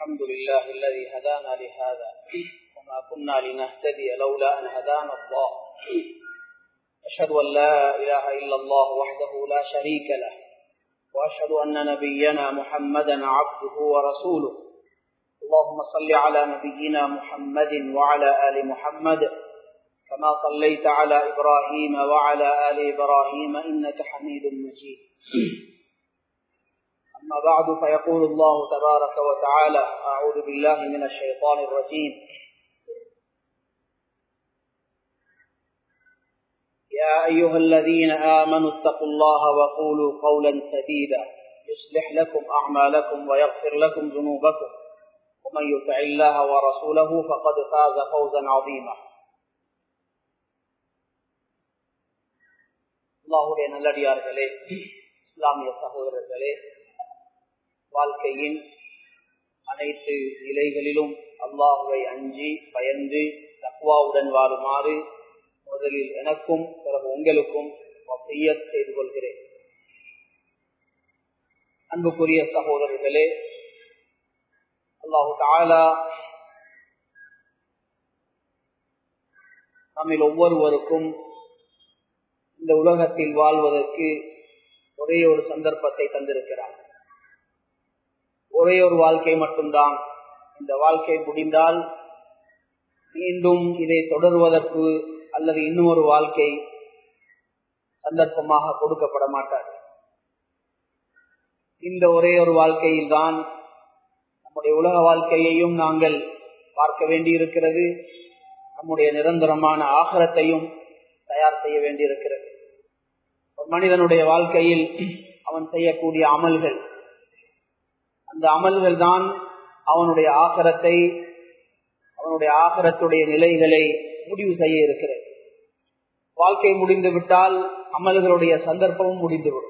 الحمد لله الذي هدانا لهذا وما كنا لنهتدي لولا أن هدانا الله أشهد أن لا إله إلا الله وحده لا شريك له وأشهد أن نبينا محمدا عبده ورسوله اللهم صل على نبينا محمد وعلى آل محمد كما صليت على إبراهيم وعلى آل إبراهيم إنك حميد مجيد أما بعد فيقول الله تبارك وتعالى أعوذ بالله من الشيطان الرجيم يا أيها الذين آمنوا اتقوا الله وقولوا قولا سديدا يصلح لكم أعمالكم ويغفر لكم ذنوبكم ومن يطع الله ورسوله فقد فاز فوزا عظيما அல்லாஹுடைய நல்லடியார்களே இஸ்லாமிய சகோதரர்களே வாழ்க்கையின் அனைத்து நிலைகளிலும் அல்லாஹுவை அஞ்சி பயந்து தக்குவாவுடன் வாழுமாறு முதலில் எனக்கும் பிறகு உங்களுக்கும் செய்ய செய்து கொள்கிறேன் அன்புக்குரிய சகோதரர்களே அல்லாஹு தாலா நம்மில் ஒவ்வொருவருக்கும் இந்த உலகத்தில் வாழ்வதற்கு ஒரே ஒரு சந்தர்ப்பத்தை தந்திருக்கிறார் ஒரே ஒரு வாழ்க்கை மட்டும்தான் இந்த வாழ்க்கை முடிந்தால் மீண்டும் இதை தொடர்வதற்கு அல்லது இன்னும் ஒரு வாழ்க்கை சந்தர்ப்பமாக கொடுக்கப்பட மாட்டார் இந்த ஒரே ஒரு வாழ்க்கையில் தான் நம்முடைய உலக வாழ்க்கையையும் நாங்கள் பார்க்க வேண்டியிருக்கிறது நம்முடைய நிரந்தரமான ஆகரத்தையும் தயார் செய்ய வேண்டியிருக்கிறது ஒரு மனிதனுடைய வாழ்க்கையில் அவன் செய்யக்கூடிய அமல்கள் அந்த அமல்கள் தான் அவனுடைய ஆகரத்தை அவனுடைய ஆகரத்துடைய நிலைகளை முடிவு செய்ய இருக்கிறது வாழ்க்கை முடிந்து விட்டால் அமல்களுடைய சந்தர்ப்பமும் முடிந்துவிடும்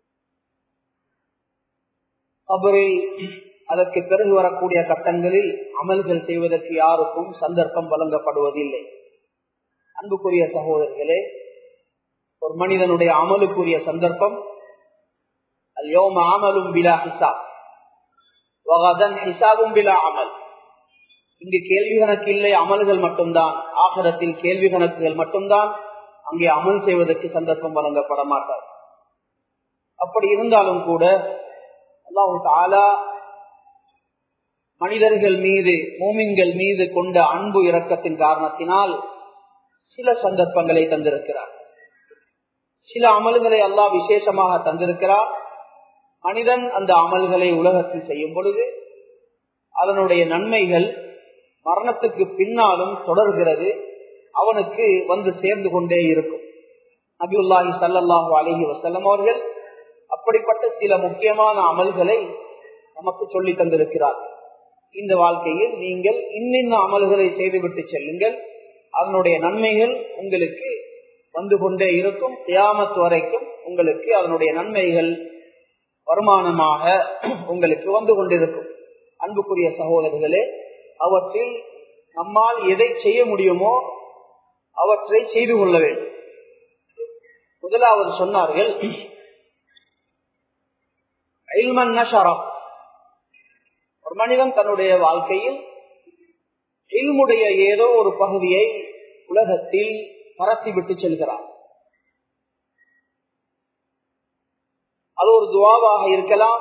கபரில் அதற்கு பிறகு வரக்கூடிய கட்டங்களில் அமல்கள் செய்வதற்கு யாருக்கும் சந்தர்ப்பம் வழங்கப்படுவதில்லை அன்புக்குரிய சகோதரர்களே ஒரு மனிதனுடைய அமலுக்குரிய சந்தர்ப்பம் அல்யோம அமலும் பிலா ஹிசாப் ஹிசாபும் பிலா அமல் இங்கு கேள்வி கணக்கு இல்லை அமல்கள் மட்டும்தான் ஆகரத்தில் கேள்வி கணக்குகள் மட்டும்தான் அங்கே அமல் செய்வதற்கு சந்தர்ப்பம் வழங்கப்பட மாட்டார் அப்படி இருந்தாலும் கூட அல்லாஹு தாலா மனிதர்கள் மீது மூமின்கள் மீது கொண்ட அன்பு இரக்கத்தின் காரணத்தினால் சில சந்தர்ப்பங்களை தந்திருக்கிறார் சில அமல்களை அல்லாஹ் விசேஷமாக தந்திருக்கிறார் மனிதன் அந்த அமல்களை உலகத்தில் செய்யும் பொழுது அதனுடைய நன்மைகள் மரணத்துக்கு பின்னாலும் தொடர்கிறது அவனுக்கு வந்து சேர்ந்து கொண்டே இருக்கும் நபியுல்லாஹி சல்லாஹு அலஹி வசல்லம் அவர்கள் அப்படிப்பட்ட சில முக்கியமான அமல்களை நமக்கு சொல்லி தந்திருக்கிறார் இந்த வாழ்க்கையில் நீங்கள் இன்னின்ன அமல்களை செய்துவிட்டு செல்லுங்கள் அதனுடைய நன்மைகள் உங்களுக்கு வந்து கொண்டே இருக்கும் தியாமத்து வரைக்கும் உங்களுக்கு அதனுடைய நன்மைகள் வருமானமாக உங்களுக்கு வந்து கொண்டிருக்கும் அன்புக்குரிய சகோதரர்களே அவற்றில் நம்மால் எதை செய்ய முடியுமோ அவற்றை செய்து கொள்ள வேண்டும் முதலாவது சொன்னார்கள் ஒரு மனிதன் தன்னுடைய வாழ்க்கையில் இல்முடைய ஏதோ ஒரு பகுதியை உலகத்தில் பரத்தி விட்டு செல்கிறார் அது ஒரு துவாவாக இருக்கலாம்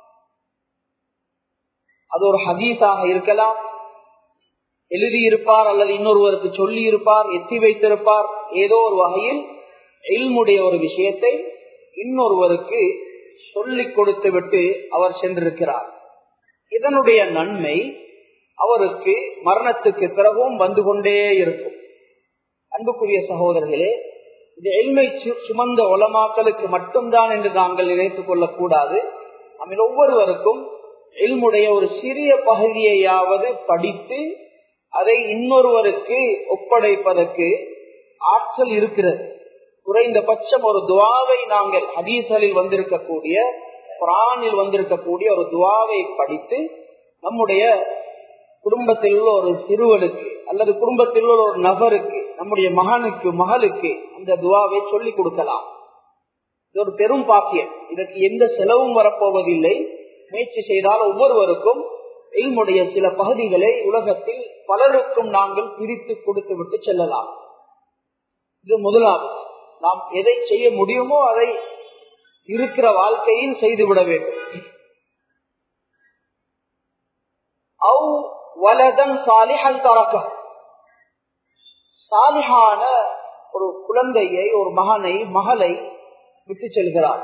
அது ஒரு ஹதீஸாக இருக்கலாம் எழுதியிருப்பார் அல்லது இன்னொருவருக்கு சொல்லி இருப்பார் எத்தி வைத்திருப்பார் ஏதோ ஒரு வகையில் இல்முடைய ஒரு விஷயத்தை இன்னொருவருக்கு சொல்லிக் கொடுத்து விட்டு அவர் சென்றிருக்கிறார் இதனுடைய நன்மை அவருக்கு மரணத்துக்கு பிறகும் வந்து கொண்டே இருக்கும் அன்புக்குரிய சகோதரர்களே இந்த எல்மை சுமந்த உலமாக்களுக்கு மட்டும்தான் என்று நாங்கள் நினைத்துக் கொள்ளக்கூடாது நம்ம ஒவ்வொருவருக்கும் எல்முடைய ஒரு சிறிய பகுதியையாவது படித்து அதை இன்னொருவருக்கு ஒப்படைப்பதற்கு ஆற்றல் இருக்கிறது குறைந்தபட்சம் ஒரு துவாவை நாங்கள் ஹதீசலில் வந்திருக்கக்கூடிய குரானில் வந்திருக்கக்கூடிய ஒரு துவாவை படித்து நம்முடைய குடும்பத்தில் உள்ள ஒரு சிறுவனுக்கு அல்லது குடும்பத்தில் உள்ள ஒரு நபருக்கு நம்முடைய மகனுக்கு மகளுக்கு அந்த துவாவை சொல்லிக் கொடுக்கலாம் இது ஒரு பெரும் பாக்கியம் இதற்கு எந்த செலவும் வரப்போவதில்லை முயற்சி செய்தால் ஒவ்வொருவருக்கும் எல்முடைய சில பகுதிகளை உலகத்தில் பலருக்கும் நாங்கள் பிரித்து கொடுத்து விட்டு செல்லலாம் இது முதலாவது நாம் எதை செய்ய முடியுமோ அதை இருக்கிற வாழ்க்கையில் செய்துவிட வேண்டும் அவ் வலதன் சாலிஹன் தரக்க சாலிஹான ஒரு குழந்தையை ஒரு மகனை மகளை விட்டு செல்கிறார்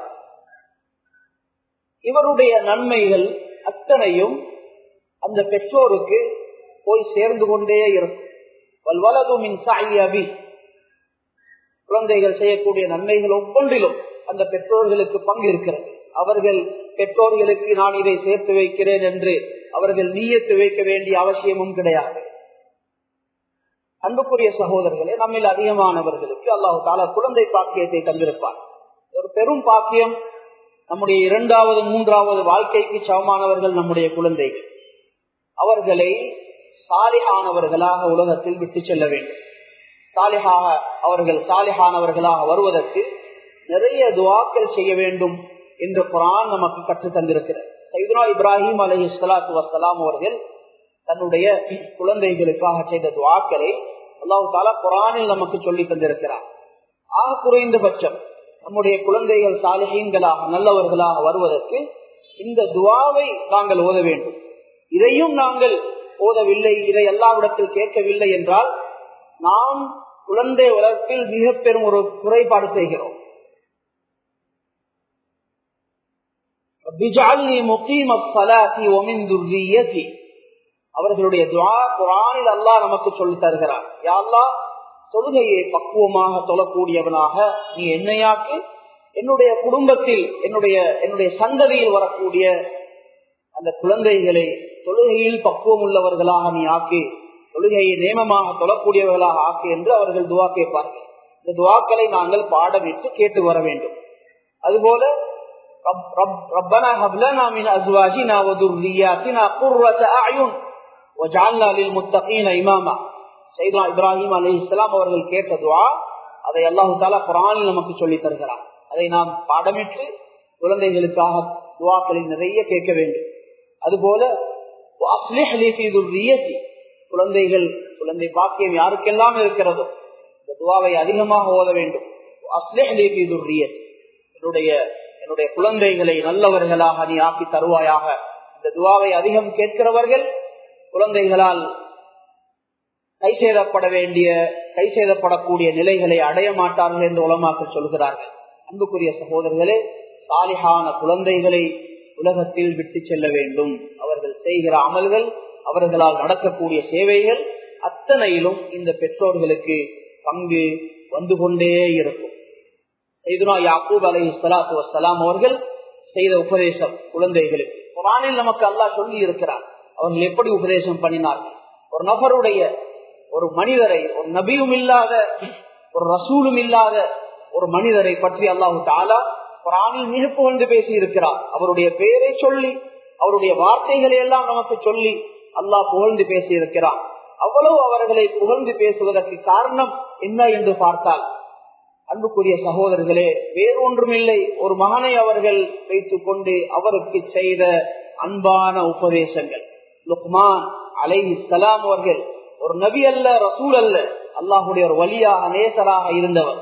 இவருடைய நன்மைகள் அத்தனையும் அந்த பெற்றோருக்கு போய் சேர்ந்து கொண்டே இருக்கும் வலதுமின் சாயி அபி குழந்தைகள் செய்யக்கூடிய நன்மைகள் ஒவ்வொன்றிலும் அந்த பெற்றோர்களுக்கு பங்கு இருக்கிறது அவர்கள் பெற்றோர்களுக்கு நான் இதை சேர்த்து வைக்கிறேன் என்று அவர்கள் நீயத்து வைக்க வேண்டிய அவசியமும் கிடையாது அன்புக்குரிய சகோதரர்களே நம்மில் அதிகமானவர்களுக்கு அல்லாஹு தாலா குழந்தை பாக்கியத்தை தந்திருப்பார் ஒரு பெரும் பாக்கியம் நம்முடைய இரண்டாவது மூன்றாவது வாழ்க்கைக்கு சமமானவர்கள் நம்முடைய குழந்தைகள் அவர்களை சாலிஹானவர்களாக உலகத்தில் விட்டு செல்ல வேண்டும் சாலிஹாக அவர்கள் சாலிஹானவர்களாக வருவதற்கு நிறைய துவாக்கள் செய்ய வேண்டும் என்று குரான் நமக்கு கற்று தந்திருக்கிறது சைதுனா இப்ராஹிம் அலி சலாத்து வசலாம் அவர்கள் தன்னுடைய குழந்தைகளுக்காக செய்த துவாக்களை அல்லாஹு தாலா குரானில் நமக்கு சொல்லி தந்திருக்கிறார் ஆக குறைந்தபட்சம் நம்முடைய குழந்தைகள் சாலிஹீன்களாக நல்லவர்களாக வருவதற்கு இந்த துவாவை நாங்கள் ஓத வேண்டும் இதையும் நாங்கள் ஓதவில்லை இதை எல்லாவிடத்தில் கேட்கவில்லை என்றால் நாம் குழந்தை வளர்ப்பில் மிக பெரும் ஒரு குறைபாடு செய்கிறோம் அவர்களுடைய துவா குரானில் அல்லாஹ் நமக்கு சொல்லி தருகிறார் யாழ்லா தொழுகையை பக்குவமாக தொழக்கூடியவனாக நீ என்னையாக்கு என்னுடைய குடும்பத்தில் என்னுடைய என்னுடைய சந்ததியில் வரக்கூடிய அந்த குழந்தைகளை தொழுகையில் பக்குவம் உள்ளவர்களாக நீ ஆக்கி தொழுகையை நியமமாக தொழக்கூடியவர்களாக ஆக்கி என்று அவர்கள் துவா கேட்பார்கள் இந்த துவாக்களை நாங்கள் பாடமிட்டு கேட்டு வர வேண்டும் அதுபோல ربنا هب لنا من ازواجنا وذرياتنا قرة اعين وجعلنا للمتقين اماما சைதா இப்ராஹிம் அலி இஸ்லாம் அவர்கள் கேட்ட துவா அதை அல்லாஹு தாலா குரானில் நமக்கு சொல்லி தருகிறார் அதை நாம் பாடமிட்டு குழந்தைகளுக்காக துவாக்களில் நிறைய கேட்க வேண்டும் அதுபோல குழந்தைகள் குழந்தை பாக்கியம் யாருக்கெல்லாம் இருக்கிறதோ இந்த துவாவை அதிகமாக ஓத வேண்டும் என்னுடைய என்னுடைய குழந்தைகளை நல்லவர்களாக நீ ஆக்கி தருவாயாக இந்த துவாவை அதிகம் கேட்கிறவர்கள் குழந்தைகளால் கை செய்தப்பட வேண்டிய கை செய்தப்படக்கூடிய நிலைகளை அடைய மாட்டார்கள் என்று உலமாக்கள் சொல்கிறார்கள் அன்புக்குரிய சகோதரர்களே சாலிஹான குழந்தைகளை உலகத்தில் விட்டு செல்ல வேண்டும் அவர்கள் செய்கிற அமல்கள் அவர்களால் நடக்கக்கூடிய சேவைகள் அத்தனையிலும் இந்த பெற்றோர்களுக்கு பங்கு வந்து கொண்டே இருக்கும் செய்துனா யாக்கூப் அலை சலாத்து வசலாம் அவர்கள் செய்த உபதேசம் குழந்தைகளுக்கு குரானில் நமக்கு அல்லாஹ் சொல்லி இருக்கிறார் அவர்கள் எப்படி உபதேசம் பண்ணினார்கள் ஒரு நபருடைய ஒரு மனிதரை ஒரு நபியும் இல்லாத ஒரு ரசூலும் இல்லாத ஒரு மனிதரை பற்றி அல்லாஹு தாலா குரானில் மிக புகழ்ந்து பேசி இருக்கிறார் அவருடைய பெயரை சொல்லி அவருடைய வார்த்தைகளை எல்லாம் நமக்கு சொல்லி அல்லாஹ் புகழ்ந்து பேசி இருக்கிறார் அவ்வளவு அவர்களை புகழ்ந்து பேசுவதற்கு காரணம் என்ன என்று பார்த்தால் அன்புக்குரிய சகோதரர்களே வேறொன்றுமில்லை ஒரு மகனை அவர்கள் வைத்துக் கொண்டு அவருக்கு செய்த அன்பான உபதேசங்கள் லுக்மான் அலை இஸ்லாம் அவர்கள் ஒரு நபி அல்ல ரசூல் அல்ல அல்லாஹுடைய ஒரு வழியாக நேசராக இருந்தவர்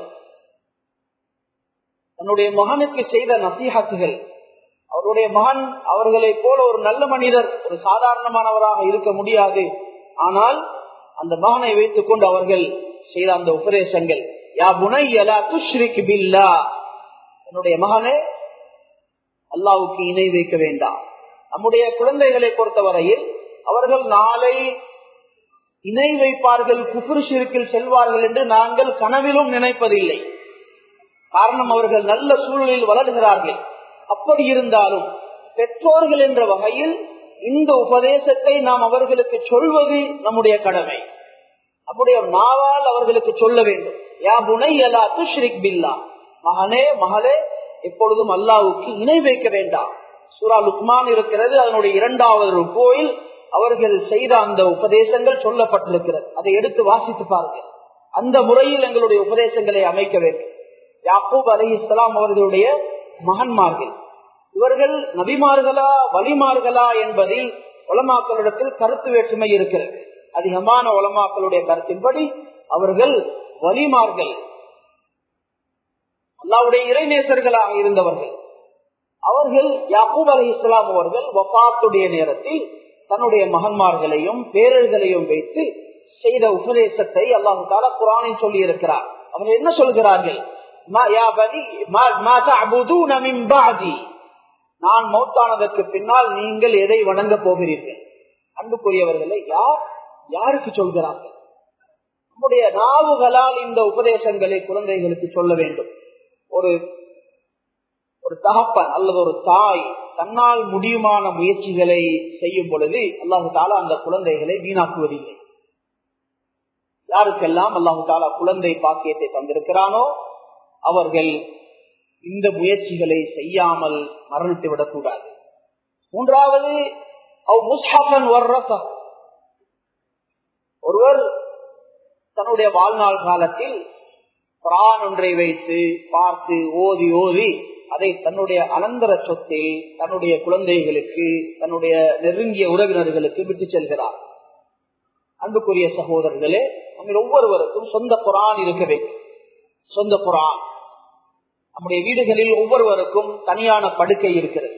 தன்னுடைய மகனுக்கு செய்த நசீஹத்துகள் அவருடைய மகன் அவர்களை போல ஒரு நல்ல மனிதர் ஒரு சாதாரணமானவராக இருக்க முடியாது ஆனால் அந்த மகனை வைத்துக் கொண்டு அவர்கள் செய்த அந்த உபதேசங்கள் யா புனையலா துஷ்ரிக் பில்லா என்னுடைய மகனே அல்லாவுக்கு இணை வைக்க வேண்டாம் நம்முடைய குழந்தைகளை பொறுத்தவரையில் அவர்கள் நாளை இணை வைப்பார்கள் குஃபுர் சிறுக்கில் செல்வார்கள் என்று நாங்கள் கனவிலும் நினைப்பதில்லை காரணம் அவர்கள் நல்ல சூழலில் வளர்கிறார்கள் அப்படி இருந்தாலும் பெற்றோர்கள் என்ற வகையில் இந்த உபதேசத்தை நாம் அவர்களுக்கு சொல்வது நம்முடைய கடமை நம்முடைய நாவால் அவர்களுக்கு சொல்ல வேண்டும் யா புனை அலா துஷ்ரிக் பில்லா மகனே மகளே எப்பொழுதும் அல்லாவுக்கு இணை வைக்க வேண்டாம் சூரா லுக்மான் இருக்கிறது அதனுடைய இரண்டாவது கோயில் அவர்கள் செய்த அந்த உபதேசங்கள் சொல்லப்பட்டிருக்கிறது அதை எடுத்து வாசித்து பாருங்கள் அந்த முறையில் எங்களுடைய உபதேசங்களை அமைக்க வேண்டும் யாக்கூப் அலி இஸ்லாம் அவர்களுடைய மகன்மார்கள் இவர்கள் நபிமார்களா வலிமார்களா என்பதில் உலமாக்களிடத்தில் கருத்து வேற்றுமை இருக்கிறது அதிகமான உலமாக்களுடைய கருத்தின்படி அவர்கள் வலிமார்கள் அல்லாவுடைய இறைநேசர்களாக இருந்தவர்கள் அவர்கள் யாக்கூப் அலி இஸ்லாம் அவர்கள் வபாத்துடைய நேரத்தில் தன்னுடைய மகன்மார்களையும் பேரர்களையும் வைத்து செய்த உபதேசத்தை அல்லாஹு தாலா குரானில் சொல்லி இருக்கிறார் அவர்கள் என்ன சொல்கிறார்கள் நான் மௌத்தானதற்கு பின்னால் நீங்கள் எதை வணங்க போகிறீர்கள் அன்புக்குரியவர்களை யார் யாருக்கு சொல்கிறார்கள் நம்முடைய நாவுகளால் இந்த உபதேசங்களை குழந்தைகளுக்கு சொல்ல வேண்டும் ஒரு ஒரு தகப்பன் அல்லது ஒரு தாய் தன்னால் முடியுமான முயற்சிகளை செய்யும் பொழுது அல்லாஹு தாலா அந்த குழந்தைகளை வீணாக்குவதில்லை யாருக்கெல்லாம் அல்லாஹு தாலா குழந்தை பாக்கியத்தை தந்திருக்கிறானோ அவர்கள் இந்த முயற்சிகளை செய்யாமல் மரணித்து விடக்கூடாது மூன்றாவது ஒருவர் தன்னுடைய வாழ்நாள் காலத்தில் பிரான் ஒன்றை வைத்து பார்த்து ஓதி ஓதி அதை தன்னுடைய அனந்தர சொத்தில் தன்னுடைய குழந்தைகளுக்கு தன்னுடைய நெருங்கிய உறவினர்களுக்கு விட்டு செல்கிறார் அன்புக்குரிய சகோதரர்களே நம்ம ஒவ்வொருவருக்கும் சொந்த குரான் இருக்க வேண்டும் சொந்த குரான் நம்முடைய வீடுகளில் ஒவ்வொருவருக்கும் தனியான படுக்கை இருக்கிறது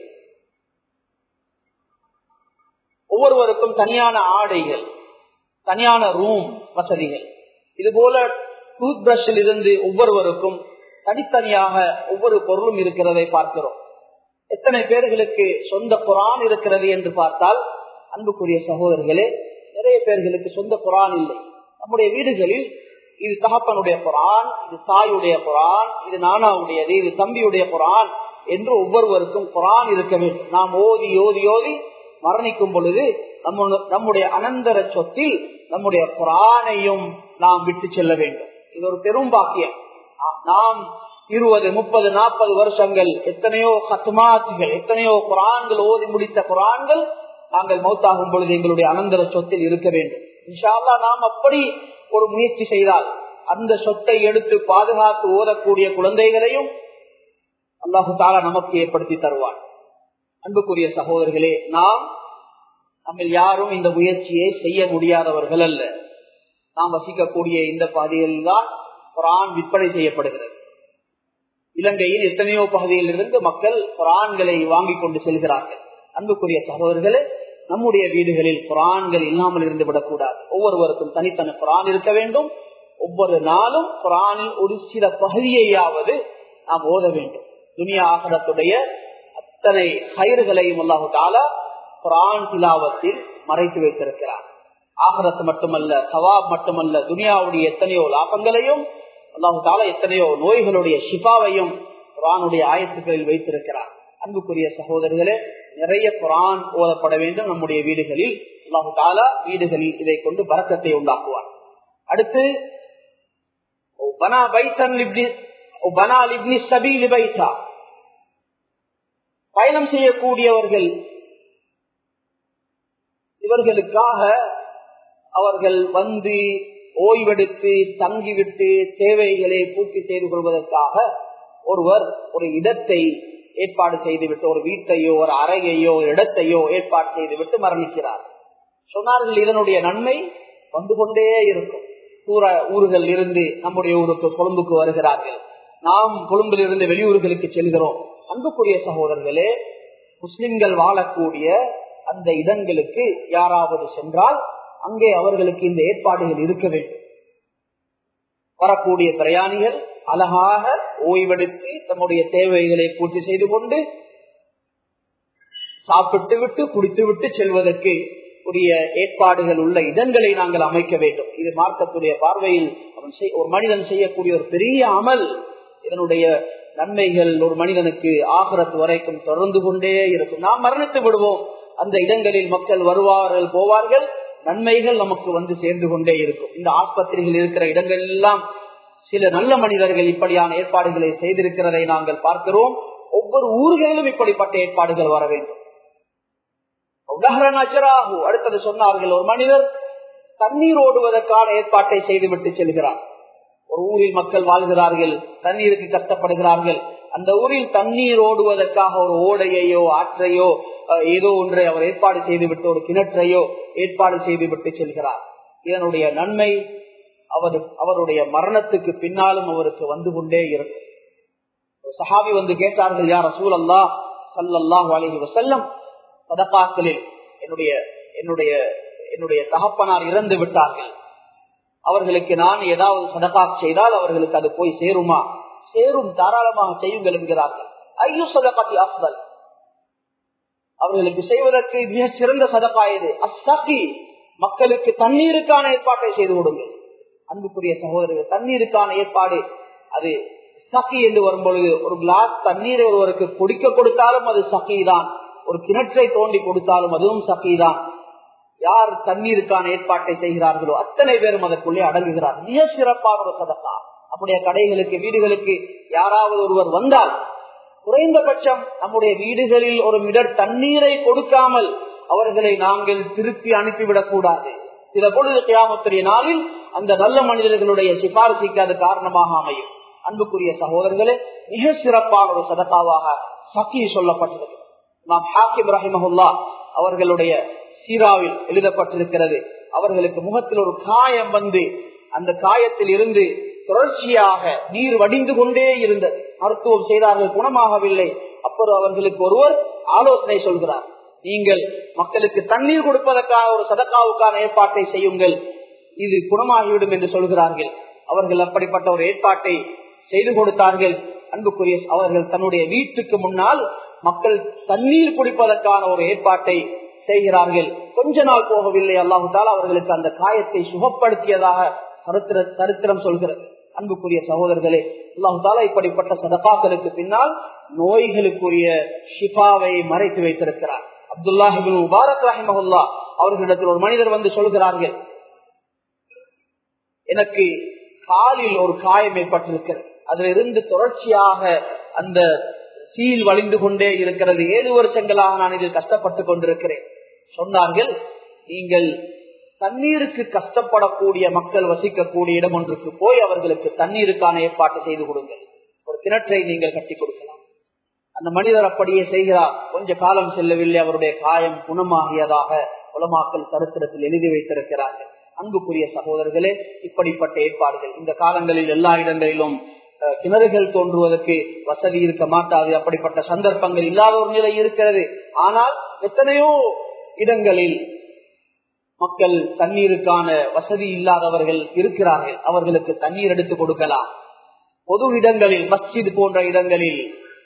ஒவ்வொருவருக்கும் தனியான ஆடைகள் தனியான ரூம் வசதிகள் இது போல டூத் பிரஷில் இருந்து ஒவ்வொருவருக்கும் தனித்தனியாக ஒவ்வொரு பொருளும் இருக்கிறதை பார்க்கிறோம் எத்தனை பேர்களுக்கு சொந்த குரான் இருக்கிறது என்று பார்த்தால் அன்புக்குரிய சகோதரர்களே நிறைய பேர்களுக்கு சொந்த குரான் இல்லை நம்முடைய வீடுகளில் இது தகப்பனுடைய குரான் இது தாயுடைய குரான் இது நானாவுடையது இது தம்பியுடைய குரான் என்று ஒவ்வொருவருக்கும் குரான் இருக்க வேண்டும் நாம் ஓதி ஓதி ஓதி மரணிக்கும் பொழுது நம்முடைய அனந்தர சொத்தில் நம்முடைய குரானையும் நாம் விட்டு செல்ல வேண்டும் இது ஒரு பெரும் பாக்கியம் நாம் இருபது முப்பது நாற்பது வருஷங்கள் எத்தனையோ கத்துமாத்துகள் எத்தனையோ குரான்கள் ஓதி முடித்த குரான்கள் நாங்கள் மௌத்தாகும் பொழுது எங்களுடைய அனந்தர சொத்தில் இருக்க வேண்டும் இன்ஷால்லா நாம் அப்படி ஒரு முயற்சி செய்தால் அந்த சொத்தை எடுத்து பாதுகாத்து ஓதக்கூடிய குழந்தைகளையும் அல்லாஹு தாலா நமக்கு ஏற்படுத்தி தருவார் அன்புக்குரிய சகோதரர்களே நாம் நம்ம யாரும் இந்த முயற்சியை செய்ய முடியாதவர்கள் அல்ல நாம் வசிக்கக்கூடிய இந்த பகுதிகளில் தான் குரான் விற்பனை செய்யப்படுகிறது இலங்கையில் எத்தனையோ பகுதியில் இருந்து மக்கள் குரான்களை வாங்கி கொண்டு செல்கிறார்கள் அன்புக்குரிய சகோதரர்களே நம்முடைய வீடுகளில் குரான்கள் இல்லாமல் இருந்து விடக்கூடாது ஒவ்வொருவருக்கும் தனித்தனி குரான் இருக்க வேண்டும் ஒவ்வொரு நாளும் குரானில் ஒரு சில பகுதியையாவது நாம் ஓத வேண்டும் துனியா ஆகரத்துடைய அத்தனை கயிறுகளையும் அல்லாஹு தாலா குரான் திலாவத்தில் மறைத்து வைத்திருக்கிறார் ஆகரத்து மட்டுமல்ல சவாப் மட்டுமல்ல துனியாவுடைய எத்தனையோ லாபங்களையும் அல்லாஹு தாலா எத்தனையோ நோய்களுடைய ஷிஃபாவையும் குரானுடைய ஆயத்துக்களில் வைத்திருக்கிறார் அன்புக்குரிய சகோதரர்களே நிறைய குரான் ஓதப்பட வேண்டும் நம்முடைய வீடுகளில் அல்லாஹு தாலா வீடுகளில் இதை கொண்டு பறக்கத்தை உண்டாக்குவார் அடுத்து பயணம் செய்யக்கூடியவர்கள் இவர்களுக்காக அவர்கள் வந்து ஓய்வெடுத்து தங்கிவிட்டு தேவைகளை பூர்த்தி செய்து கொள்வதற்காக ஒருவர் ஒரு இடத்தை ஏற்பாடு செய்துவிட்டு ஒரு வீட்டையோ ஒரு அறையையோ இடத்தையோ ஏற்பாடு செய்துவிட்டு மரணிக்கிறார் சொன்னார்கள் இதனுடைய நன்மை வந்து கொண்டே இருக்கும் தூர ஊர்கள் இருந்து நம்முடைய ஊருக்கு கொழும்புக்கு வருகிறார்கள் நாம் கொழும்பில் இருந்து வெளியூர்களுக்கு செல்கிறோம் அன்புக்குரிய சகோதரர்களே முஸ்லிம்கள் வாழக்கூடிய அந்த இடங்களுக்கு யாராவது சென்றால் அங்கே அவர்களுக்கு இந்த ஏற்பாடுகள் இருக்க வேண்டும் வரக்கூடிய பிரயாணிகள் அழகாக ஓய்வெடுத்து தம்முடைய தேவைகளை பூர்த்தி செய்து கொண்டு சாப்பிட்டு விட்டு குடித்து விட்டு செல்வதற்கு உரிய ஏற்பாடுகள் உள்ள இடங்களை நாங்கள் அமைக்க வேண்டும் இது மார்க்கத்துடைய பார்வையில் அவன் ஒரு மனிதன் செய்யக்கூடிய ஒரு பெரிய அமல் இதனுடைய நன்மைகள் ஒரு மனிதனுக்கு ஆகரத்து வரைக்கும் தொடர்ந்து கொண்டே இருக்கும் நாம் மரணித்து விடுவோம் அந்த இடங்களில் மக்கள் வருவார்கள் போவார்கள் நன்மைகள் நமக்கு வந்து சேர்ந்து கொண்டே இருக்கும் இந்த ஆஸ்பத்திரிகள் இருக்கிற இடங்கள் எல்லாம் சில நல்ல மனிதர்கள் இப்படியான ஏற்பாடுகளை செய்திருக்கிறதை நாங்கள் பார்க்கிறோம் ஒவ்வொரு ஊர்களிலும் இப்படிப்பட்ட ஏற்பாடுகள் வர வேண்டும் அடுத்தது சொன்னார்கள் ஒரு மனிதர் தண்ணீர் ஓடுவதற்கான ஏற்பாட்டை செய்துவிட்டு செல்கிறார் ஒரு ஊரில் மக்கள் வாழ்கிறார்கள் தண்ணீருக்கு கஷ்டப்படுகிறார்கள் அந்த ஊரில் தண்ணீர் ஓடுவதற்காக ஒரு ஓடையையோ ஆற்றையோ அஹ், ஏதோ ஒன்றை அவர் ஏற்பாடு செய்துவிட்டு ஒரு கிணற்றையோ ஏற்பாடு செய்துவிட்டு செல்கிறார் இதனுடைய நன்மை அவர் அவருடைய மரணத்துக்கு பின்னாலும் அவருக்கு வந்து கொண்டே இருக்கும் ஒரு சஹாபி வந்து கேட்டார்கள் யார் ரசூல் அல்லா சல்லாஹூ அலஹி வசல்லம் சதகாக்களில் என்னுடைய என்னுடைய என்னுடைய தகப்பனார் இறந்து விட்டார்கள் அவர்களுக்கு நான் ஏதாவது சதகா செய்தால் அவர்களுக்கு அது போய் சேருமா சேரும் தாராளமாக செய்யுங்கள் என்கிறார்கள் ஐயோ சதகாத்தி அஃபல் அவர்களுக்கு செய்வதற்கு மிக சிறந்த சதகா எது அஸ்ஸகி மக்களுக்கு தண்ணீருக்கான ஏற்பாட்டை செய்து கொடுங்கள் அன்புக்குரிய சகோதரர்கள் தண்ணீருக்கான ஏற்பாடு அது சகி என்று வரும்பொழுது ஒரு கிளாஸ் தண்ணீரை ஒருவருக்கு குடிக்க கொடுத்தாலும் அது சகி தான் ஒரு கிணற்றை தோண்டி கொடுத்தாலும் அதுவும் சகி தான் யார் தண்ணீருக்கான ஏற்பாட்டை செய்கிறார்களோ அத்தனை பேரும் அதற்குள்ளே அடங்குகிறார் மிக சிறப்பான ஒரு சதக்கா அப்படியே கடைகளுக்கு வீடுகளுக்கு யாராவது ஒருவர் வந்தால் குறைந்தபட்சம் நம்முடைய வீடுகளில் ஒரு மிடர் தண்ணீரை கொடுக்காமல் அவர்களை நாங்கள் திருப்பி அனுப்பிவிடக் கூடாது சில பொழுது கியாமத்துடைய நாளில் அந்த நல்ல மனிதர்களுடைய சிபாரிசுக்கு அது காரணமாக அமையும் அன்புக்குரிய சகோதரர்களே மிக சிறப்பான ஒரு சதக்காவாக சக்கி சொல்லப்பட்டது நாம் ஹாக்கிம் ரஹிமஹுல்லா அவர்களுடைய சீராவில் எழுதப்பட்டிருக்கிறது அவர்களுக்கு முகத்தில் ஒரு காயம் வந்து அந்த காயத்தில் இருந்து தொடர்ச்சியாக நீர் வடிந்து கொண்டே இருந்தது மருத்துவம் செய்தார்கள் குணமாகவில்லை அப்போது அவர்களுக்கு ஒருவர் ஆலோசனை சொல்கிறார் நீங்கள் மக்களுக்கு தண்ணீர் கொடுப்பதற்கான ஒரு சதக்காவுக்கான ஏற்பாட்டை செய்யுங்கள் இது குணமாகிவிடும் என்று சொல்கிறார்கள் அவர்கள் அப்படிப்பட்ட ஒரு ஏற்பாட்டை செய்து கொடுத்தார்கள் அன்புக்குரிய அவர்கள் தன்னுடைய வீட்டுக்கு முன்னால் மக்கள் தண்ணீர் குடிப்பதற்கான ஒரு ஏற்பாட்டை செய்கிறார்கள் கொஞ்ச நாள் போகவில்லை அல்லாஹால அவர்களுக்கு அந்த காயத்தை சுகப்படுத்தியதாக சரித்திர சரித்திரம் சொல்கிறது அன்புக்குரிய சகோதரர்களே அல்லாஹால இப்படிப்பட்ட சதபாக்களுக்கு பின்னால் நோய்களுக்குரிய ஷிஃபாவை மறைத்து வைத்திருக்கிறார் அப்துல்லாஹிபின் முபாரக் ரஹிமஹுல்லா அவர்களிடத்தில் ஒரு மனிதர் வந்து சொல்கிறார்கள் எனக்கு காலில் ஒரு காயம் ஏற்பட்டிருக்கிறது அதுல இருந்து தொடர்ச்சியாக அந்த சீல் வழிந்து கொண்டே இருக்கிறது ஏழு வருஷங்களாக நான் இதில் கஷ்டப்பட்டு கொண்டிருக்கிறேன் சொன்னார்கள் நீங்கள் தண்ணீருக்கு கஷ்டப்படக்கூடிய மக்கள் வசிக்கக்கூடிய இடம் ஒன்றுக்கு போய் அவர்களுக்கு தண்ணீருக்கான ஏற்பாடு செய்து கொடுங்கள் ஒரு கிணற்றை நீங்கள் கட்டி கொடுக்கலாம் அந்த மனிதர் அப்படியே செய்கிறார் கொஞ்ச காலம் செல்லவில்லை அவருடைய காயம் குணமாகியதாக உலமாக்கல் சரித்திரத்தில் எழுதி வைத்திருக்கிறார்கள் அன்புக்குரிய சகோதரர்களே இப்படிப்பட்ட ஏற்பாடுகள் இந்த காலங்களில் எல்லா இடங்களிலும் அஹ், கிணறுகள் தோன்றுவதற்கு வசதி இருக்க மாட்டாது அப்படிப்பட்ட சந்தர்ப்பங்கள் இல்லாத ஒரு நிலை இருக்கிறது ஆனால் எத்தனையோ இடங்களில் மக்கள் தண்ணீருக்கான வசதி இல்லாதவர்கள் இருக்கிறார்கள் அவர்களுக்கு தண்ணீர் எடுத்து கொடுக்கலாம் பொது இடங்களில் மஸ்ஜித் போன்ற இடங்களில்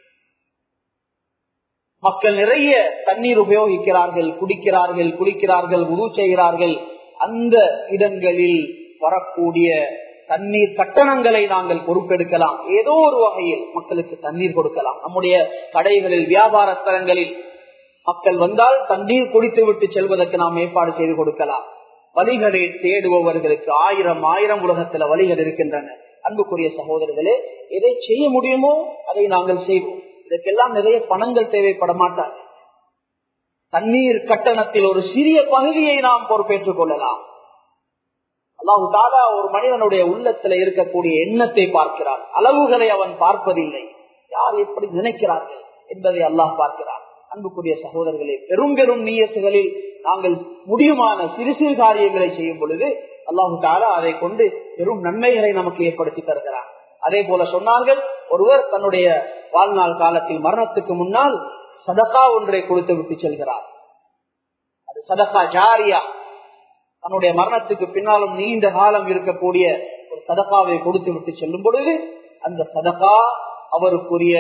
மக்கள் நிறைய தண்ணீர் உபயோகிக்கிறார்கள் குடிக்கிறார்கள் குளிக்கிறார்கள் உரு செய்கிறார்கள் அந்த இடங்களில் வரக்கூடிய தண்ணீர் கட்டணங்களை நாங்கள் பொறுப்பெடுக்கலாம் ஏதோ ஒரு வகையில் மக்களுக்கு தண்ணீர் கொடுக்கலாம் நம்முடைய கடைகளில் வியாபார ஸ்தலங்களில் மக்கள் வந்தால் தண்ணீர் குடித்து விட்டு செல்வதற்கு நாம் ஏற்பாடு செய்து கொடுக்கலாம் வழிகளை தேடுபவர்களுக்கு ஆயிரம் ஆயிரம் உலகத்துல வழிகள் இருக்கின்றன அன்புக்குரிய சகோதரர்களே எதை செய்ய முடியுமோ அதை நாங்கள் செய்வோம் இதற்கெல்லாம் நிறைய பணங்கள் தேவைப்பட மாட்டாது தண்ணீர் கட்டணத்தில் ஒரு சிறிய பகுதியை நாம் பொறுப்பேற்றுக் கொள்ளலாம் அல்லாஹு தாலா ஒரு மனிதனுடைய உள்ளத்துல இருக்கக்கூடிய எண்ணத்தை பார்க்கிறான் அளவுகளை அவன் பார்ப்பதில்லை யார் எப்படி நினைக்கிறார்கள் என்பதை அல்லாஹ் பார்க்கிறான் அன்புக்குரிய சகோதரர்களே பெரும் பெரும் நீயத்துகளில் நாங்கள் முடியுமான சிறு சிறு காரியங்களை செய்யும் பொழுது அல்லாஹு தாலா அதை கொண்டு பெரும் நன்மைகளை நமக்கு ஏற்படுத்தி தருகிறார் அதே போல சொன்னார்கள் ஒருவர் தன்னுடைய வாழ்நாள் காலத்தில் மரணத்துக்கு முன்னால் சதகா ஒன்றை கொடுத்து விட்டு செல்கிறார் அது சதகா ஜாரியா தன்னுடைய மரணத்துக்கு பின்னாலும் நீண்ட காலம் இருக்கக்கூடிய ஒரு சதகாவை கொடுத்து விட்டு செல்லும் பொழுது அந்த சதகா அவருக்குரிய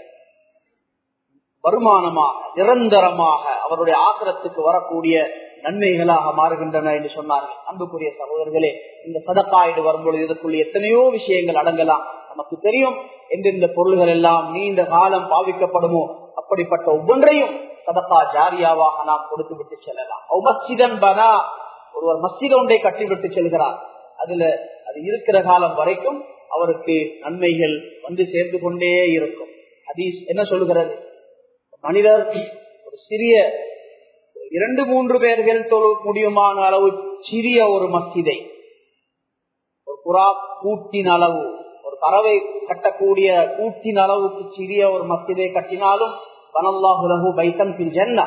வருமானமாக நிரந்தரமாக அவருடைய ஆக்கிரத்துக்கு வரக்கூடிய நன்மைகளாக மாறுகின்றன என்று சொன்னார்கள் அன்புக்குரிய சகோதரர்களே இந்த சதக்காயிடு வரும்பொழுது இதற்குள்ள எத்தனையோ விஷயங்கள் அடங்கலாம் நமக்கு தெரியும் எந்தெந்த பொருள்கள் எல்லாம் நீண்ட காலம் பாவிக்கப்படுமோ அப்படிப்பட்ட ஒவ்வொன்றையும் சதக்கா ஜாரியாவாக நாம் கொடுத்து விட்டு செல்லலாம் மஸ்ஜிதன் பனா ஒருவர் மஸ்ஜித் ஒன்றை கட்டிவிட்டு செல்கிறார் அதுல அது இருக்கிற காலம் வரைக்கும் அவருக்கு நன்மைகள் வந்து சேர்ந்து கொண்டே இருக்கும் ஹதீஸ் என்ன சொல்லுகிறது மனிதர் ஒரு சிறிய இரண்டு மூன்று பேர்கள் தொழு முடியுமான அளவு சிறிய ஒரு மஸ்ஜிதை ஒரு புறா கூட்டின் அளவு ஒரு பறவை கட்டக்கூடிய கூட்டின் அளவுக்கு சிறிய ஒரு மஸ்ஜிதை கட்டினாலும் வனல்லாஹுலகு பைத்தன் பின் ஜன்னா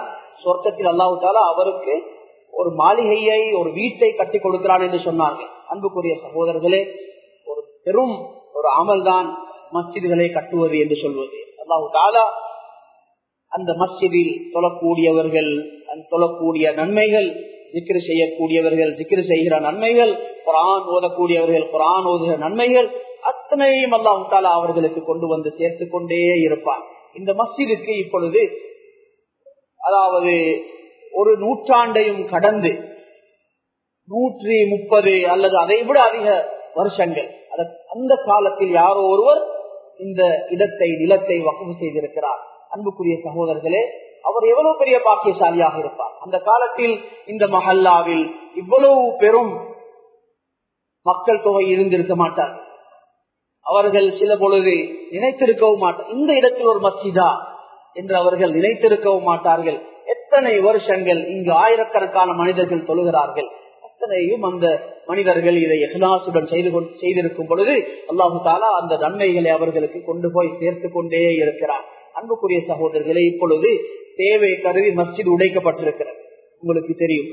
சொர்க்கத்தில் அல்லாஹு தாலா அவருக்கு ஒரு மாளிகையை ஒரு வீட்டை கட்டி கொடுக்கிறான் என்று சொன்னார்கள் அன்புக்குரிய சகோதரர்களே ஒரு பெரும் ஒரு அமல்தான் மஸ்ஜிதுகளை கட்டுவது என்று சொல்வது அல்லாஹு தாலா அந்த மஸ்ஜிதில் தொழக்கூடியவர்கள் அந்த தொழக்கூடிய நன்மைகள் ஜிக்ரு செய்யக்கூடியவர்கள் ஜிக்ரு செய்கிற நன்மைகள் குரான் ஓதக்கூடியவர்கள் குரான் ஓதுகிற நன்மைகள் அத்தனையும் அல்லாஹு தாலா அவர்களுக்கு கொண்டு வந்து சேர்த்து கொண்டே இருப்பார் இந்த மஸ்ஜிதுக்கு இப்பொழுது அதாவது ஒரு நூற்றாண்டையும் கடந்து நூற்றி முப்பது அல்லது அதை விட அதிக வருஷங்கள் அந்த காலத்தில் யாரோ ஒருவர் இந்த இடத்தை நிலத்தை வசதி செய்திருக்கிறார் அன்புக்குரிய சகோதரர்களே அவர் எவ்வளவு பெரிய பாக்கியசாலியாக இருப்பார் அந்த காலத்தில் இந்த மஹல்லாவில் இவ்வளவு பெரும் மக்கள் தொகை இருந்திருக்க மாட்டார் அவர்கள் சில பொழுது நினைத்திருக்கவும் மாட்டார் இந்த இடத்தில் ஒரு மஸ்ஜிதா என்று அவர்கள் நினைத்திருக்கவும் மாட்டார்கள் எத்தனை வருஷங்கள் இங்கு ஆயிரக்கணக்கான மனிதர்கள் தொழுகிறார்கள் அத்தனையும் அந்த மனிதர்கள் இதை எஹ்லாசுடன் செய்து செய்திருக்கும் பொழுது அல்லாஹு தாலா அந்த நன்மைகளை அவர்களுக்கு கொண்டு போய் சேர்த்து கொண்டே இருக்கிறார் அன்புக்குரிய சகோதரர்களே இப்பொழுது தேவை கருதி மஸ்ஜித் உடைக்கப்பட்டிருக்கிறது உங்களுக்கு தெரியும்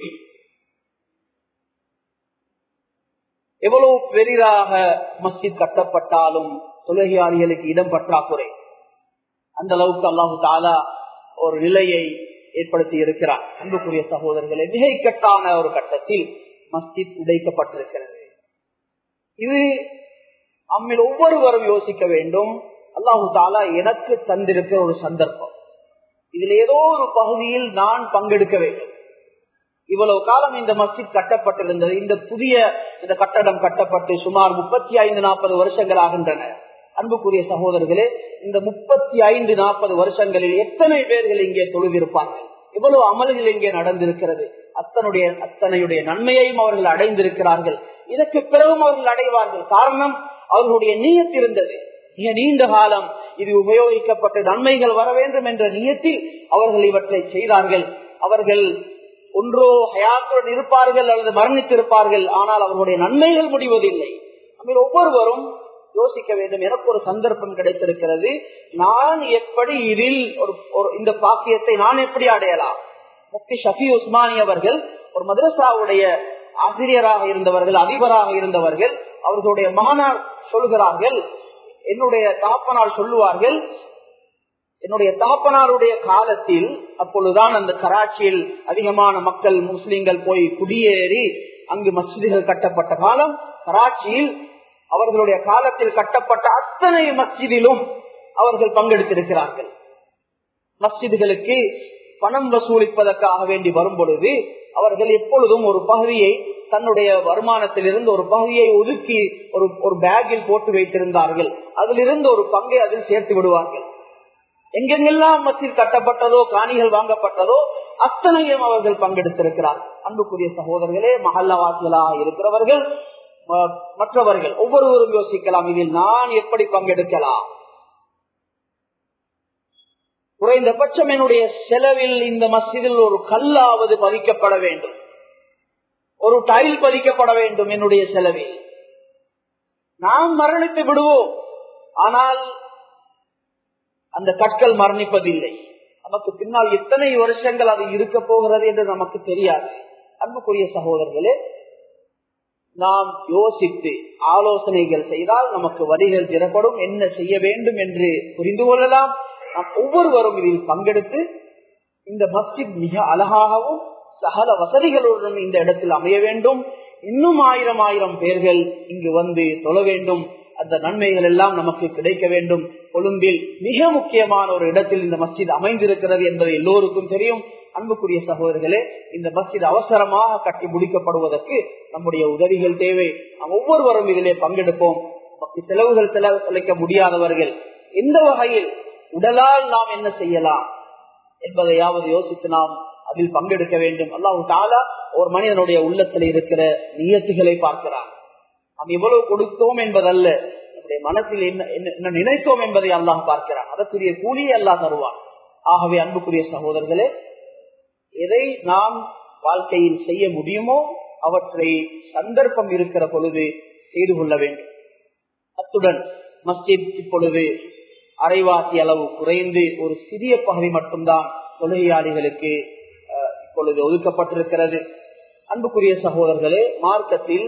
எவ்வளவு பெரிதாக மஸ்ஜித் கட்டப்பட்டாலும் தொழுகையாளிகளுக்கு இடம் பற்றாக்குறை அந்த அளவுக்கு அல்லாஹு தாலா ஒரு நிலையை ஏற்படுத்தி இருக்கிறார் அன்புக்குரிய சகோதரர்களே மிக இக்கட்டான ஒரு கட்டத்தில் மஸ்ஜித் உடைக்கப்பட்டிருக்கிறது இது நம்மில் ஒவ்வொருவரும் யோசிக்க வேண்டும் அல்லாஹு தாலா எனக்கு தந்திருக்கிற ஒரு சந்தர்ப்பம் இதில் ஏதோ ஒரு பகுதியில் நான் பங்கெடுக்க வேண்டும் இவ்வளவு காலம் இந்த மஸ்ஜித் கட்டப்பட்டிருந்தது இந்த புதிய இந்த கட்டடம் கட்டப்பட்டு சுமார் முப்பத்தி ஐந்து நாற்பது வருஷங்கள் ஆகின்றன அன்புக்குரிய சகோதரர்களே இந்த முப்பத்தி ஐந்து நாற்பது வருஷங்களில் எத்தனை பேர்கள் இங்கே தொழுதிருப்பார்கள் இவ்வளவு அமல்கள் இங்கே நடந்திருக்கிறது அத்தனுடைய அத்தனையுடைய நன்மையையும் அவர்கள் அடைந்திருக்கிறார்கள் இதற்கு பிறகும் அவர்கள் அடைவார்கள் காரணம் அவர்களுடைய நீயத் இருந்தது மிக நீண்ட காலம் இது உபயோகிக்கப்பட்ட நன்மைகள் வர வேண்டும் என்ற நீயத்தில் அவர்கள் இவற்றை செய்தார்கள் அவர்கள் ஒன்றோ ஹயாத்துடன் இருப்பார்கள் அல்லது மரணித்திருப்பார்கள் ஆனால் அவர்களுடைய நன்மைகள் முடிவதில்லை நம்ம ஒவ்வொருவரும் யோசிக்க வேண்டும் எனக்கு ஒரு சந்தர்ப்பம் கிடைத்திருக்கிறது நான் எப்படி இதில் ஒரு இந்த பாக்கியத்தை நான் எப்படி அடையலாம் முக்தி ஷஃபி உஸ்மானி அவர்கள் ஒரு மதரசாவுடைய ஆசிரியராக இருந்தவர்கள் அதிபராக இருந்தவர்கள் அவர்களுடைய மகனார் சொல்கிறார்கள் என்னுடைய தாப்பனார் சொல்லுவார்கள் என்னுடைய தாப்பனாருடைய காலத்தில் அப்பொழுதுதான் அந்த கராச்சியில் அதிகமான மக்கள் முஸ்லிம்கள் போய் குடியேறி அங்கு மஸ்ஜிதுகள் கட்டப்பட்ட காலம் கராச்சியில் அவர்களுடைய காலத்தில் கட்டப்பட்ட அத்தனை மஸ்ஜிதிலும் அவர்கள் பங்கெடுத்திருக்கிறார்கள் மஸ்ஜிதுகளுக்கு பணம் வசூலிப்பதற்காக வேண்டி வரும் பொழுது அவர்கள் எப்பொழுதும் ஒரு பகுதியை தன்னுடைய வருமானத்திலிருந்து ஒரு பகுதியை ஒதுக்கி ஒரு ஒரு பேக்கில் போட்டு வைத்திருந்தார்கள் அதிலிருந்து ஒரு பங்கை அதில் சேர்த்து விடுவார்கள் எங்கெங்கெல்லாம் மஸ்ஜித் கட்டப்பட்டதோ காணிகள் வாங்கப்பட்டதோ அத்தனையும் அவர்கள் பங்கெடுத்திருக்கிறார் அன்புக்குரிய சகோதரர்களே மஹல்லாவாசிகளாக இருக்கிறவர்கள் மற்றவர்கள் ஒவ்வொருவரும் யோசிக்கலாம் இதில் நான் எப்படி பங்கெடுக்கலாம் குறைந்தபட்சம் என்னுடைய செலவில் இந்த மஸ்ஜிதில் ஒரு கல்லாவது பதிக்கப்பட வேண்டும் ஒரு டைல் பதிக்கப்பட வேண்டும் என்னுடைய செலவில் நாம் மரணித்து விடுவோம் ஆனால் அந்த கற்கள் மரணிப்பதில்லை நமக்கு பின்னால் எத்தனை வருஷங்கள் அது இருக்க போகிறது என்று நமக்கு தெரியாது அன்புக்குரிய சகோதரர்களே நாம் யோசித்து ஆலோசனைகள் செய்தால் நமக்கு வரிகள் திறப்படும் என்ன செய்ய வேண்டும் என்று புரிந்து கொள்ளலாம் நாம் ஒவ்வொருவரும் இதில் பங்கெடுத்து இந்த மஸ்ஜித் மிக அழகாகவும் சகல வசதிகளுடன் இந்த இடத்தில் அமைய வேண்டும் இன்னும் ஆயிரம் ஆயிரம் பேர்கள் இங்கு வந்து தொழ வேண்டும் அந்த நன்மைகள் எல்லாம் நமக்கு கிடைக்க வேண்டும் கொழும்பில் மிக முக்கியமான ஒரு இடத்தில் இந்த மஸ்ஜித் அமைந்திருக்கிறது என்பது எல்லோருக்கும் தெரியும் அன்புக்குரிய சகோதரர்களே இந்த மஸ்ஜித் அவசரமாக கட்டி முடிக்கப்படுவதற்கு நம்முடைய உதவிகள் தேவை நாம் ஒவ்வொருவரும் இதிலே பங்கெடுப்போம் நமக்கு செலவுகள் செலவழிக்க முடியாதவர்கள் எந்த வகையில் உடலால் நாம் என்ன செய்யலாம் என்பதையாவது யோசித்து நாம் அதில் பங்கெடுக்க வேண்டும் அல்லாஹு தாலா ஒரு மனிதனுடைய உள்ளத்தில் இருக்கிற நியத்துகளை பார்க்கிறான் நாம் எவ்வளவு கொடுத்தோம் என்பதல்ல நம்முடைய மனசில் என்ன என்ன நினைத்தோம் என்பதை அல்லாஹ் பார்க்கிறான் அதற்குரிய கூலியை அல்லாஹ் தருவான் ஆகவே அன்புக்குரிய சகோதரர்களே எதை நாம் வாழ்க்கையில் செய்ய முடியுமோ அவற்றை சந்தர்ப்பம் இருக்கிற பொழுது செய்து கொள்ள வேண்டும் அத்துடன் மஸ்ஜித் இப்பொழுது அரைவாசி அளவு குறைந்து ஒரு சிறிய பகுதி மட்டும்தான் தொழுகையாளிகளுக்கு இப்பொழுது ஒதுக்கப்பட்டிருக்கிறது அன்புக்குரிய சகோதரர்களே மார்க்கத்தில்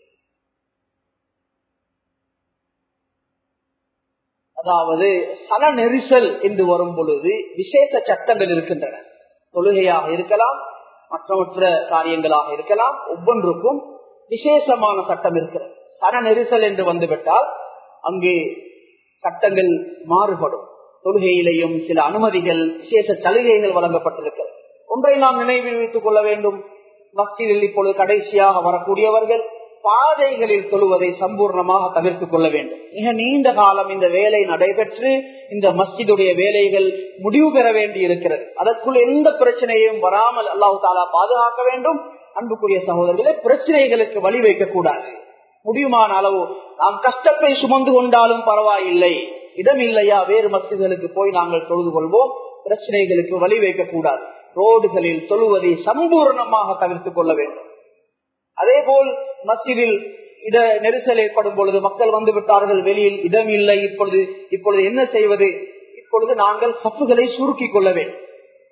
அதாவது சன நெரிசல் என்று வரும் பொழுது விசேஷ சட்டங்கள் இருக்கின்றன தொழுகையாக இருக்கலாம் மற்ற மற்ற காரியங்களாக இருக்கலாம் ஒவ்வொன்றுக்கும் விசேஷமான சட்டம் இருக்கிறது சன நெரிசல் என்று வந்துவிட்டால் அங்கே சட்டங்கள் மாறுபடும் தொழுகையிலேயும் சில அனுமதிகள் விசேஷ சலுகைகள் வழங்கப்பட்டிருக்கிறது ஒன்றை நாம் நினைவில் வைத்துக் கொள்ள வேண்டும் மஸ்ஜிதில் இப்பொழுது கடைசியாக வரக்கூடியவர்கள் பாதைகளில் தொழுவதை சம்பூர்ணமாக தவிர்த்துக் கொள்ள வேண்டும் மிக நீண்ட காலம் இந்த வேலை நடைபெற்று இந்த மஸ்ஜிதுடைய வேலைகள் முடிவு பெற வேண்டி இருக்கிறது அதற்குள் எந்த பிரச்சனையும் வராமல் அல்லாஹு தாலா பாதுகாக்க வேண்டும் அன்புக்குரிய சகோதரர்களே பிரச்சனைகளுக்கு வழி வைக்கக்கூடாது முடியுமான அளவு நாம் கஷ்டத்தை சுமந்து கொண்டாலும் பரவாயில்லை இடம் இல்லையா வேறு மஸ்ஜிதுகளுக்கு போய் நாங்கள் தொழுது கொள்வோம் பிரச்சனைகளுக்கு வழி வைக்கக்கூடாது ரோடுகளில் தொழுவதை சம்பூர்ணமாக தவிர்த்துக் கொள்ள வேண்டும் அதே போல் மஸ்ஜிதில் இட நெரிசல் ஏற்படும் பொழுது மக்கள் வந்து விட்டார்கள் வெளியில் இடம் இல்லை இப்பொழுது இப்பொழுது என்ன செய்வது இப்பொழுது நாங்கள் சப்புகளை சுருக்கிக் கொள்ள வேண்டும்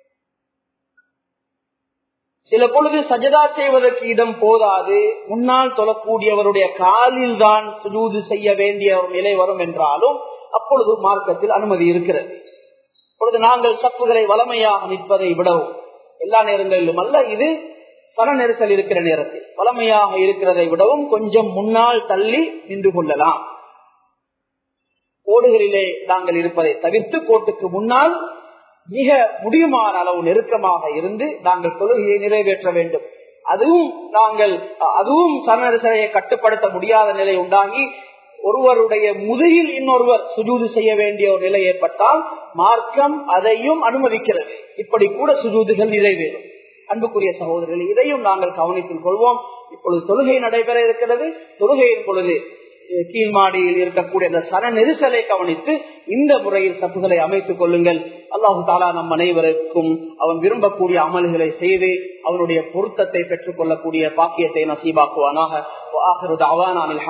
சில பொழுது சஜதா செய்வதற்கு இடம் போதாது முன்னால் தொழக்கூடியவருடைய காலில் தான் சுஜூது செய்ய வேண்டிய ஒரு நிலை வரும் என்றாலும் அப்பொழுது மார்க்கத்தில் அனுமதி இருக்கிறது இப்பொழுது நாங்கள் சப்புகளை வளமையாக நிற்பதை விடவும் எல்லா நேரங்களிலும் அல்ல இது பல நெரிசல் இருக்கிற நேரத்தில் வளமையாக இருக்கிறதை விடவும் கொஞ்சம் முன்னால் தள்ளி நின்று கொள்ளலாம் கோடுகளிலே நாங்கள் இருப்பதை தவிர்த்து கோட்டுக்கு முன்னால் மிக முடியுமான அளவு நெருக்கமாக இருந்து நாங்கள் தொழுகையை நிறைவேற்ற வேண்டும் அதுவும் நாங்கள் அதுவும் சனரிசலையை கட்டுப்படுத்த முடியாத நிலை உண்டாகி ஒருவருடைய முதுகில் இன்னொருவர் சுஜூது செய்ய வேண்டிய ஒரு நிலை ஏற்பட்டால் மார்க்கம் அதையும் அனுமதிக்கிறது இப்படி கூட சுஜூதுகள் நிறைவேறும் அன்புக்குரிய சகோதரர்கள் இதையும் நாங்கள் கவனித்துக் கொள்வோம் இப்பொழுது தொழுகை நடைபெற இருக்கிறது தொழுகையின் பொழுது கீழ்மாடியில் இருக்கக்கூடிய அந்த சன நெரிசலை கவனித்து இந்த முறையில் சப்புகளை அமைத்துக் கொள்ளுங்கள் அல்லாஹு தாலா நம் அனைவருக்கும் அவன் விரும்பக்கூடிய அமல்களை செய்து அவனுடைய பொருத்தத்தை பெற்றுக் கொள்ளக்கூடிய பாக்கியத்தை நசீபாக்குவானாக